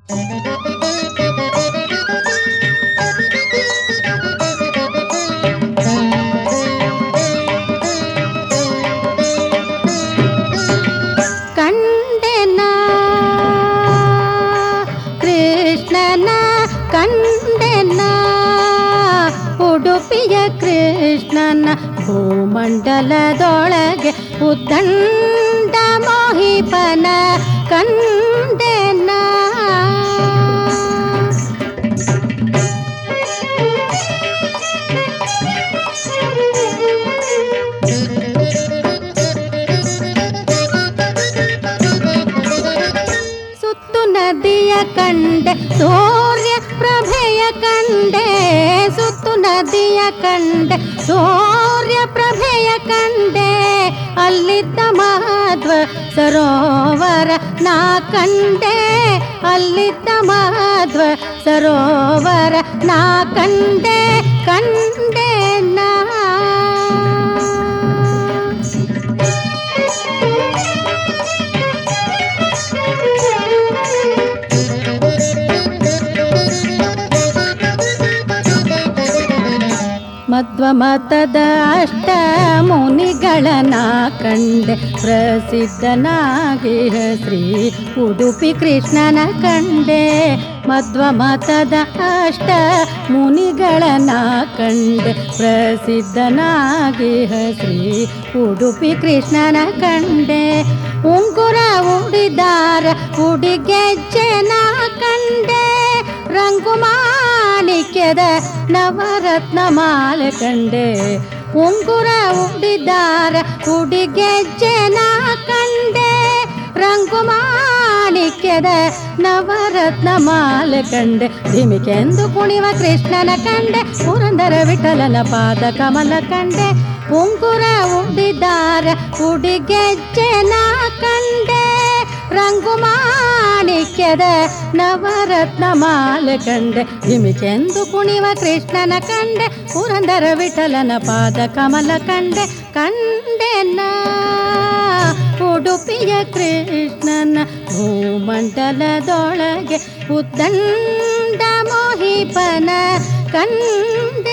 ಕಂಡೆನ ಕೃಷ್ಣನ ಕಂಡೆನ ಉಡುಪಿಯ ಕೃಷ್ಣನ ಭೂಮಂಡಲದೊಳಗೆ ಉದ್ದಂಡ ಮೋಹಿಪನ ಕಂಡೆನ ಸುತ್ತು ನದಿಯ ಕಂಡೆ ಸೂರ್ಯ ಪ್ರಭೆಯ ಕಂಡೆ ಸುತ್ತು ನದಿಯ ಕಂಡೆ ಸೂರ್ಯ ಪ್ರಭೆಯ ಕಂಡೆ ಅಲ್ಲಿದ್ದ ಮಹತ್ವ ಸರೋವರ ನಾ ಕಂಡೆ ಅಲ್ಲಿದ್ದ ಮಹತ್ವ ಸರೋವರ ನಾ ಕಂಡೆ ಕಂಡೆ ನಾ ಮಧ್ವ ಮತದ ಅಷ್ಟ ಮುನಿಗಳನ ಕಂಡೆ ಪ್ರಸಿದ್ಧನಾಗಿಹ ಶ್ರೀ ಉಡುಪಿ ಕೃಷ್ಣನ ಕಂಡೆ ಮಧ್ವ ಮತದ ಅಷ್ಟ ಮುನಿಗಳನ ಕಂಡೆ ಪ್ರಸಿದ್ಧನಾಗಿಹ ಶ್ರೀ ಉಡುಪಿ ಕೃಷ್ಣನ ಕಂಡೆ ಉಂಗುರ ಉಡಿದಾರ ಉಡಿಗೆಜ್ಜೆನ ಕಂಡೆ ರಂಗು ಮಾಣಿಕ್ಯದ ನವರತ್ನ ಮಾಲೆ ಕಂಡೆ ಉಂಗುರ ಉಡಿದಾರ ಉಡಿಗೆಜ್ಜೆನ ಕಂಡೆ ರಂಗು ಮಾಣಿಕ್ಯದ ನವರತ್ನ ಮಾಲೆ ಕಂಡೆ ಧಿಮಿಕೆಂದು ಕುಣಿವ ಕೃಷ್ಣನ ಕಂಡೆ ಪುರಂದರ ವಿಠಲನ ಪಾದ ಕಮಲ ಕಂಡೆ ಉಂಗುರ ಉಡಿದಾರ ಉಡಿಗೆಜ್ಜೆನ ಕಂಡೆ ರಂಗು ಮಾಣಿಕ್ಯದ ನವರತ್ನ ಮಾಲೆ ಕಂಡೆ ಹಿಮಿಕೆಂದು ಕುಣಿವ ಕೃಷ್ಣನ ಕಂಡೆ ಪುರಂದರ ವಿಠಲನ ಪಾದ ಕಮಲ ಕಂಡೆ ಕಂಡೆನ ಉಡುಪಿಯ ಕೃಷ್ಣನ ಭೂಮಂಡಲದೊಳಗೆ ಉದ್ದಂಡ ಮೋಹಿಪನ ಕಂಡೆ